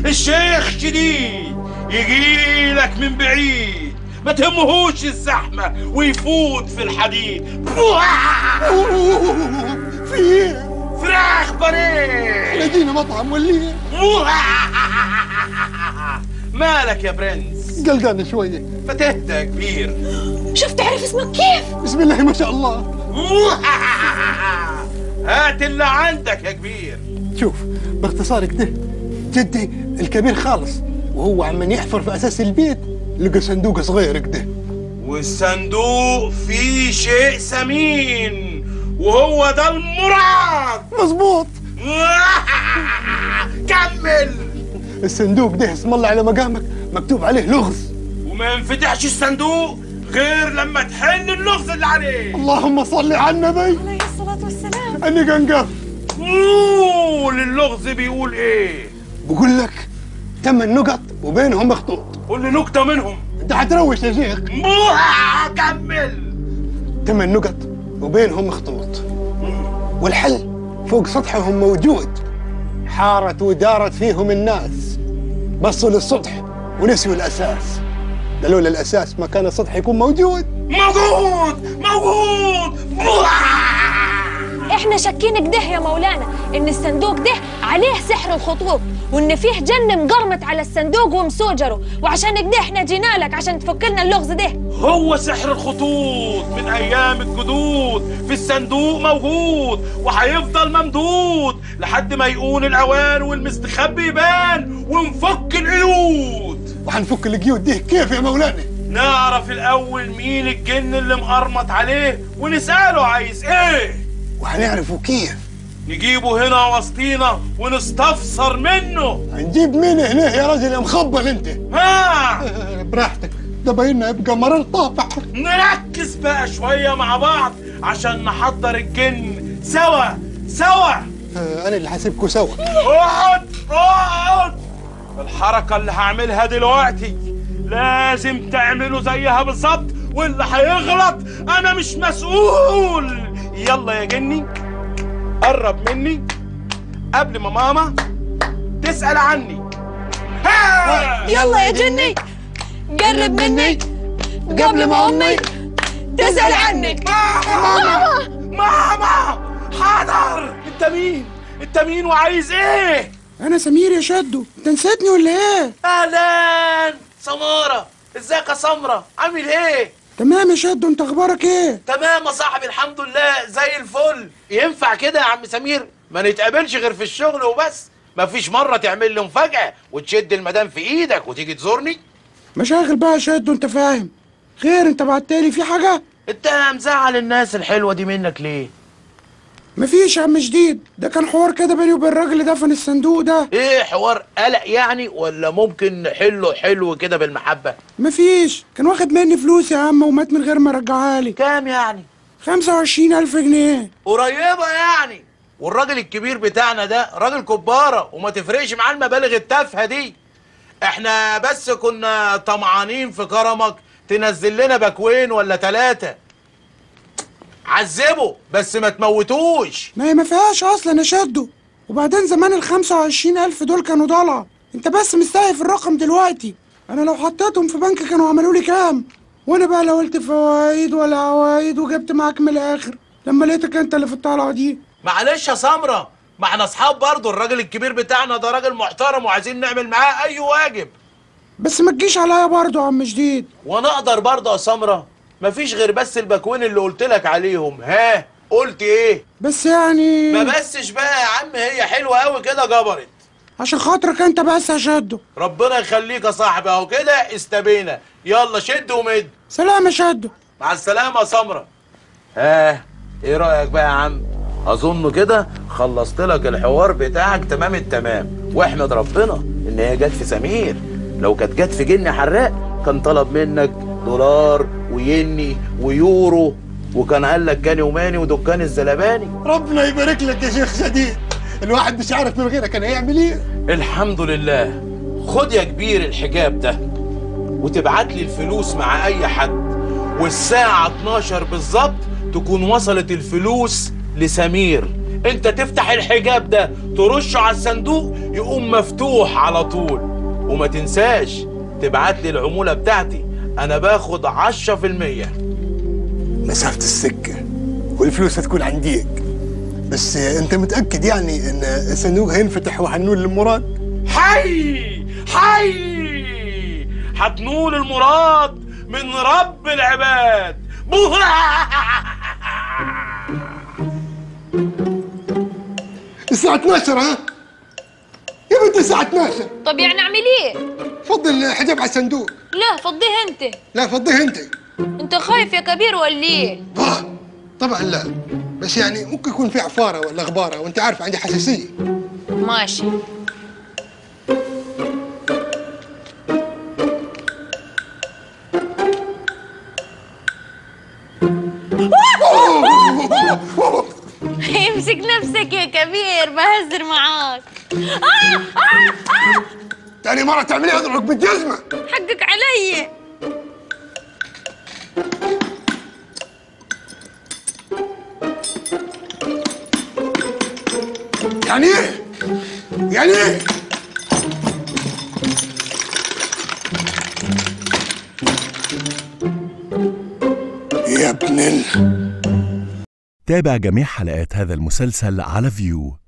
الشيخ شديد يجي لك من بعيد ما تهمهوش الزحمة ويفوت في الحديد في ايه؟ فراخ بانيه لقينا مطعم ولا ايه؟ مالك يا برنس قلقان شويه ما تهدى يا كبير شوف تعرف اسمك كيف بسم الله ما شاء الله هات اللي عندك يا كبير شوف باختصار كده جدي الكبير خالص وهو عمال يحفر في اساس البيت لقى صندوق صغير كده والصندوق فيه شيء ثمين وهو ده المراد مظبوط كمل الصندوق ده اسم الله على مقامك مكتوب عليه لغز وما ينفتحش الصندوق غير لما تحل اللغز اللي عليه اللهم صل على النبي عليه الصلاة والسلام اني قنقف قول اللغز بيقول ايه بقول لك ثمان نقط وبينهم خطوط قول لي نكته منهم انت حتروش يا شيخ موها كمل ثمان نقط وبينهم خطوط والحل فوق سطحهم موجود حارت ودارت فيهم الناس بصوا للسطح ونسيوا الاساس ده لولا الاساس ما كان السطح يكون موجود موجود موجود احنا شاكين كده يا مولانا ان الصندوق ده عليه سحر الخطوط وان فيه جن مقرمت على الصندوق ومسوجره وعشان كده احنا جينا لك عشان تفك لنا اللغز ده هو سحر الخطوط من ايام الجدود في الصندوق موجود وهيفضل ممدود لحد ما يقول الاوان والمستخبي يبان ونفك القيود وحنفك القيود دي كيف يا مولانا نعرف الاول مين الجن اللي مقرمط عليه ونساله عايز ايه وحنعرفوا كيف نجيبه هنا وسطينا ونستفسر منه هنجيب مين هنا يا راجل يا مخبل انت ها براحتك ده بايننا يبقى مرار طافح نركز بقى شوية مع بعض عشان نحضر الجن سوا سوا آه، انا اللي حاسبكوا سوا اقعد اقعد الحركة اللي هعملها دلوقتي لازم تعملوا زيها بالظبط واللي هيغلط انا مش مسؤول يلا يا جني قرب مني قبل ما ماما تسأل عني ها! يلا يا جني قرب مني قبل ما امي تسأل عنك ماما ماما حاضر انت مين انت مين وعايز ايه انا سمير يا شدو انت نسيتني ولا ايه اهلا سمارة ازيك يا سمرة عامل ايه تمام يا شدو انت اخبارك ايه تمام يا صاحبي الحمد لله زي الفل ينفع كده يا عم سمير ما نتقابلش غير في الشغل وبس مفيش مرة تعمل لي مفاجأة وتشد المدام في ايدك وتيجي تزورني مشاغل بقى يا شدو انت فاهم خير انت بعتلي في حاجه انت مزعل الناس الحلوة دي منك ليه مفيش يا عم جديد ده كان حوار كده بيني وبين الراجل اللي دفن الصندوق ده ايه حوار قلق يعني ولا ممكن نحله حلو كده بالمحبة مفيش كان واخد مني فلوس يا عم ومات من غير ما رجعها لي كام يعني خمسة وعشرين ألف جنيه قريبة يعني والراجل الكبير بتاعنا ده راجل كبارة وما تفرقش معاه المبالغ التافهة دي احنا بس كنا طمعانين في كرمك تنزل لنا باكوين ولا ثلاثة عذبه بس ما تموتوش ما هي ما فيهاش أصلا يا شدو وبعدين زمان الخمسة وعشرين ألف دول كانوا ضلع انت بس مستهي في الرقم دلوقتي أنا لو حطيتهم في بنك كانوا عملوا لي كام وأنا بقى لا قلت فوايد ولا عوايد وجبت معاك من الآخر لما لقيتك انت اللي في الطلعة دي معلش يا سمرة ما احنا اصحاب برضه الراجل الكبير بتاعنا ده راجل محترم وعايزين نعمل معاه اي واجب بس ما تجيش عليا برضه يا عم جديد وانا اقدر برضه يا سمرة مفيش غير بس الباكوين اللي قلت لك عليهم ها قلت ايه بس يعني ما بسش بقى يا عم هي حلوه قوي كده جبرت عشان خاطرك انت بس يا شدو ربنا يخليك يا صاحبي اهو كده استبينا يلا شد ومد سلام يا شدو مع السلامه يا سمره ها ايه رايك بقى يا عم اظن كده خلصت لك الحوار بتاعك تمام التمام واحمد ربنا ان هي جت في سمير لو كانت جت في جن حراق كان طلب منك دولار ويني ويورو وكان قال لك كاني وماني ودكان الزلباني ربنا يبارك لك يا شيخ شديد الواحد مش عارف من غيرك كان هيعمل ايه الحمد لله خد يا كبير الحجاب ده وتبعت لي الفلوس مع اي حد والساعة 12 بالظبط تكون وصلت الفلوس لسمير انت تفتح الحجاب ده ترشه على الصندوق يقوم مفتوح على طول وما تنساش تبعت لي العمولة بتاعتي انا باخد عشرة في المية مسافة السكة والفلوس هتكون عنديك بس انت متأكد يعني ان الصندوق هينفتح وحنقول للمراد حي حي هتنول المراد من رب العباد الساعة 12 ها؟ يا بنت الساعة 12 طب يعني اعمل ايه فضل الحجاب على الصندوق لا فضيه انت لا فضيه انت انت خايف يا كبير ولا ايه اه طبعا لا بس يعني ممكن يكون في عفارة ولا غبارة وانت عارف عندي حساسية ماشي امسك نفسك يا كبير بهزر معاك آه آه آه تاني مرة تعمليها اضربك بالجزمة حقك علي يعني ايه؟ يعني ايه؟ يا ابن ال تابع جميع حلقات هذا المسلسل على فيو